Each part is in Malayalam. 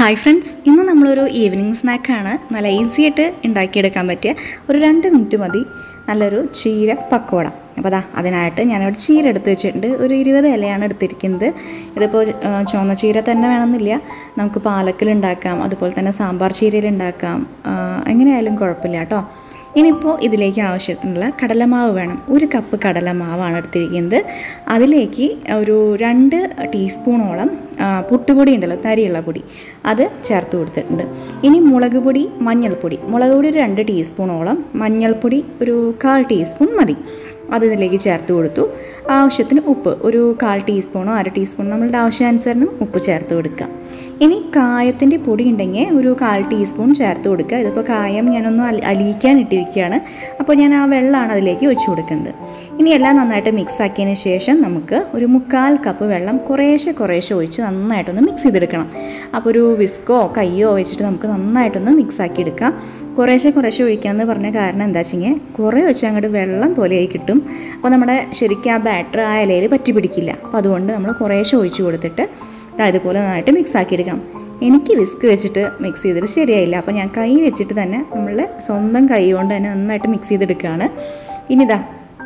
ഹായ് ഫ്രണ്ട്സ് ഇന്ന് നമ്മളൊരു ഈവനിങ് സ്നാക്കാണ് നല്ല ഈസി ആയിട്ട് ഉണ്ടാക്കിയെടുക്കാൻ പറ്റിയ ഒരു രണ്ട് മിനിറ്റ് മതി നല്ലൊരു ചീര പക്കോട അപ്പോൾ അതാ അതിനായിട്ട് ഞാനിവിടെ ചീര എടുത്ത് വെച്ചിട്ടുണ്ട് ഒരു ഇരുപത് ഇലയാണ് എടുത്തിരിക്കുന്നത് ഇതിപ്പോൾ ആ, ചുവന്ന ചീര തന്നെ വേണമെന്നില്ല നമുക്ക് പാലക്കിൽ ഉണ്ടാക്കാം അതുപോലെ തന്നെ സാമ്പാർ ചീരയിൽ ഉണ്ടാക്കാം ആ, എങ്ങനെയായാലും കുഴപ്പമില്ല കേട്ടോ ഇനിയിപ്പോൾ ഇതിലേക്ക് ആവശ്യത്തിനുള്ള കടലമാവ് വേണം ഒരു കപ്പ് കടലമാവാണ് എടുത്തിരിക്കുന്നത് അതിലേക്ക് ഒരു രണ്ട് ടീസ്പൂണോളം ആ, പുട്ടുപൊടി ഉണ്ടല്ലോ തരിയുള്ള പൊടി അത് ചേർത്ത് കൊടുത്തിട്ടുണ്ട് ഇനി മുളക് പൊടി മഞ്ഞൾപ്പൊടി മുളക് പൊടി ഒരു രണ്ട് ടീസ്പൂണോളം മഞ്ഞൾപ്പൊടി ഒരു കാൽ ടീസ്പൂൺ മതി അത് ഇതിലേക്ക് ചേർത്ത് കൊടുത്തു ആവശ്യത്തിന് ഉപ്പ് ഒരു കാൽ ടീസ്പൂണോ അര ടീസ്പൂൺ നമ്മളുടെ ആവശ്യാനുസരണം ഉപ്പ് ചേർത്ത് കൊടുക്കുക ഇനി കായത്തിൻ്റെ പൊടി ഉണ്ടെങ്കിൽ ഒരു കാൽ ടീസ്പൂൺ ചേർത്ത് കൊടുക്കുക ഇതിപ്പോൾ കായം ഞാനൊന്ന് അലി അലിയിക്കാൻ ഇട്ടിരിക്കുകയാണ് അപ്പോൾ ഞാൻ ആ വെള്ളമാണ് അതിലേക്ക് ഒഴിച്ചു കൊടുക്കുന്നത് ഇനി എല്ലാം നന്നായിട്ട് മിക്സ് ആക്കിയതിന് ശേഷം നമുക്ക് ഒരു മുക്കാൽ കപ്പ് വെള്ളം കുറേശ്ശെ കുറേശ്ശെ ഒഴിച്ച് നന്നായിട്ടൊന്ന് മിക്സ് ചെയ്തെടുക്കണം അപ്പോൾ ഒരു വിസ്കോ കയ്യോ വെച്ചിട്ട് നമുക്ക് നന്നായിട്ടൊന്ന് മിക്സ് ആക്കി എടുക്കാം കുറേശ്ശെ കുറേശ്ശെ ഒഴിക്കണം എന്ന് പറഞ്ഞ കാരണം എന്താ വെച്ചെങ്കിൽ കുറേ വെച്ച് അങ്ങോട്ട് വെള്ളം പോലെയായി കിട്ടും അപ്പോൾ നമ്മുടെ ശരിക്കും ആ ബാറ്റർ ആ ഇലയിൽ പറ്റി പിടിക്കില്ല അപ്പോൾ അതുകൊണ്ട് നമ്മൾ കുറേശ്ശെ ഒഴിച്ച് കൊടുത്തിട്ട് ദാ ഇതുപോലെ നന്നായിട്ട് മിക്സ് ആക്കി എടുക്കണം എനിക്ക് വിസ്ക് വെച്ചിട്ട് മിക്സ് ചെയ്തിട്ട് ശരിയായില്ല അപ്പോൾ ഞാൻ കൈ വെച്ചിട്ട് തന്നെ നമ്മളുടെ സ്വന്തം കൈ കൊണ്ട് തന്നെ നന്നായിട്ട് മിക്സ് ചെയ്തെടുക്കുകയാണ് ഇനിതാ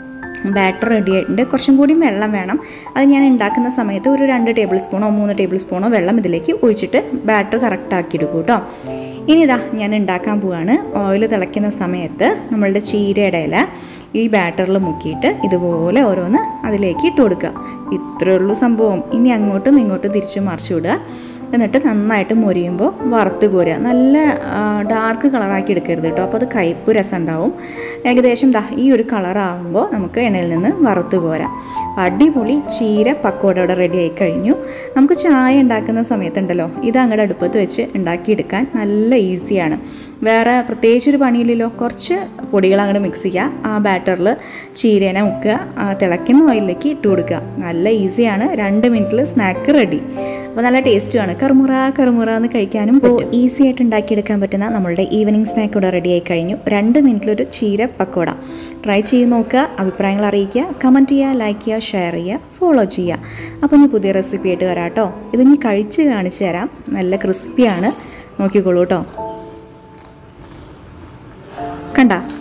ബാറ്റർ റെഡി ആയിട്ടുണ്ട് കുറച്ചും കൂടി വെള്ളം വേണം അത് ഞാൻ ഉണ്ടാക്കുന്ന സമയത്ത് ഒരു രണ്ട് ടേബിൾ സ്പൂണോ മൂന്ന് ടേബിൾ സ്പൂണോ വെള്ളം ഇതിലേക്ക് ഒഴിച്ചിട്ട് ബാറ്റർ കറക്റ്റ് ആക്കി എടുക്കും കേട്ടോ ഇനി ഇതാ ഞാൻ ഉണ്ടാക്കാൻ പോവാണ് ഓയിൽ തിളയ്ക്കുന്ന സമയത്ത് നമ്മളുടെ ചീരയുടെ ഇല ഈ ബാറ്ററിൽ മുക്കിയിട്ട് ഇതുപോലെ ഓരോന്ന് അതിലേക്ക് ഇട്ട് കൊടുക്കുക ഇത്രയേ ഉള്ളൂ സംഭവം ഇനി അങ്ങോട്ടും ഇങ്ങോട്ടും തിരിച്ചു മറിച്ചു വിടുക എന്നിട്ട് നന്നായിട്ട് മൊരിയുമ്പോൾ വറുത്ത് കോരുക നല്ല ഡാർക്ക് കളറാക്കി എടുക്കരുത് കേട്ടോ അപ്പോൾ അത് കയ്പ്പ് രസം ഉണ്ടാവും ഏകദേശം ദാ ഈ ഒരു കളറാകുമ്പോൾ നമുക്ക് എണ്ണയിൽ നിന്ന് വറുത്ത് കോരാം അടിപൊളി ചീര പക്കോട ഇവിടെ റെഡി ആയി കഴിഞ്ഞു നമുക്ക് ചായ ഉണ്ടാക്കുന്ന സമയത്തുണ്ടല്ലോ ഇത് അങ്ങോട്ട് അടുപ്പത്ത് വെച്ച് ഉണ്ടാക്കിയെടുക്കാൻ നല്ല ഈസിയാണ് വേറെ പ്രത്യേകിച്ച് ഒരു പണിയില്ലല്ലോ കുറച്ച് പൊടികൾ അങ്ങോട്ട് മിക്സ് ചെയ്യുക ആ ബാറ്ററിൽ ചീരേനെ മുക്കുക ആ തിളയ്ക്കുന്ന ഓയിലിലേക്ക് ഇട്ട് കൊടുക്കുക നല്ല ഈസിയാണ് രണ്ട് മിനിറ്റിൽ സ്നാക്ക് റെഡി അപ്പോൾ നല്ല ടേസ്റ്റുമാണ് കറുമുറ കറുമുറ എന്ന് കഴിക്കാനും പറ്റും ഈസി ആയിട്ട് ഉണ്ടാക്കിയെടുക്കാൻ പറ്റുന്ന നമ്മളുടെ ഈവനിങ് സ്നാക്ക് ഇവിടെ റെഡി ആയി കഴിഞ്ഞു രണ്ട് മിനിറ്റിലൊരു ചീര പക്കോട ട്രൈ ചെയ്ത് നോക്കുക അഭിപ്രായങ്ങൾ അറിയിക്കുക കമൻറ്റ് ചെയ്യുക ലൈക്ക് ചെയ്യുക ഷെയർ ചെയ്യുക ഫോളോ ചെയ്യുക അപ്പോൾ ഇനി പുതിയ റെസിപ്പി ആയിട്ട് വരാം കേട്ടോ ഇത് ഇനി കഴിച്ച് കാണിച്ചു തരാം നല്ല ക്രിസ്പിയാണ് നോക്കിക്കോളൂ കേട്ടോ കണ്ട